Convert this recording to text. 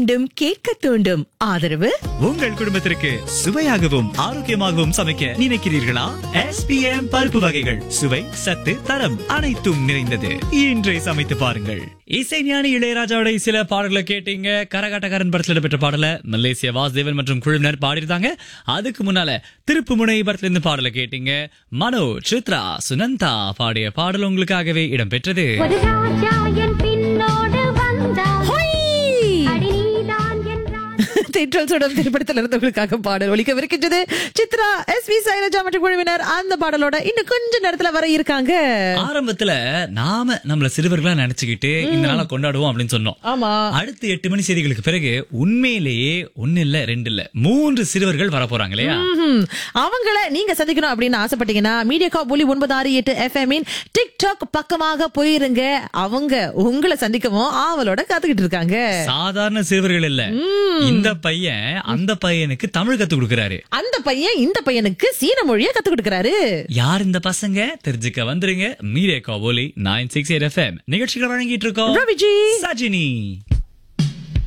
வேண்டும் கேட்க தூண்டும் ஆதரவு உங்கள் குடும்பத்திற்கு சுவையாகவும் ஆரோக்கியமாகவும் சமைக்க நினைக்கிறீர்களா SPM பருப்பு வகைகள் சுவை சத்து தரம் அனைத்தும் நிறைந்தது இன்றை சமைத்து பாருங்கள் இசைஞானி இளையராஜாவோட சில பாடல்களை கேட்டீங்க கரகாட்டக்காரன் படத்துல இடம்பெற்ற பாடல மலேசிய வாசுதேவன் மற்றும் குழுவினர் பாடியிருந்தாங்க அதுக்கு முன்னால திருப்புமுனை படத்துல இருந்து பாடலை கேட்டீங்க மனோ சித்ரா சுனந்தா பாடிய பாடல் உங்களுக்காகவே இடம்பெற்றது ஒரு ராஜா என் பின்னோடு வந்தான் அடி நீதான் என்றான் தென்றல் சுடம் திரைப்படத்தில் இருந்தவர்களுக்காக பாடல் ஒலிக்கவிருக்கின்றது சித்ரா எஸ் வி சைலஜா மற்றும் குழுவினர் அந்த பாடலோட இன்னும் கொஞ்ச நேரத்துல வர இருக்காங்க ஆரம்பத்துல நாம நம்மள சிறுவர்களா நினைச்சுக்கிட்டு இந்த நாளை கொண்டாடுவோம் அப்படின்னு சொன்னோம் ஆமா அடுத்து எட்டு மணி செய்திகளுக்கு பிறகு உண்மையிலேயே ஒன்னு இல்ல ரெண்டு இல்ல மூன்று சிறுவர்கள் வர போறாங்க இல்லையா ம்ஹும். அவங்கள நீங்க சந்திக்கணும் அப்படின்னு ஆசைப்பட்டீங்கன்னா மீடியா காப் ஒலி ஒன்பது ஆறு எட்டு எஃப்எம் இன் டிக்டாக் பக்கமாக போயிருங்க அவங்க உங்களை சந்திக்கவும் ஆவலோட காத்துக்கிட்டு இருக்காங்க சாதாரண சிறுவர்கள் இல்ல இந்த பையன் அந்த பையனுக்கு தமிழ் கத்து கொடுக்கறாரு அந்த பையன் இந்த பையனுக்கு சீன மொழியை கத்து கொடுக்கறாரு யார் இந்த பசங்க தெரிஞ்சுக்க வந்துருங்க மீடியா காபோலி நைன் சிக்ஸ் எயிட் எஃப்எம் நிகழ்ச்சிகளை வழங்கிட்டு இருக்கோம் ரவிஜி சஜினி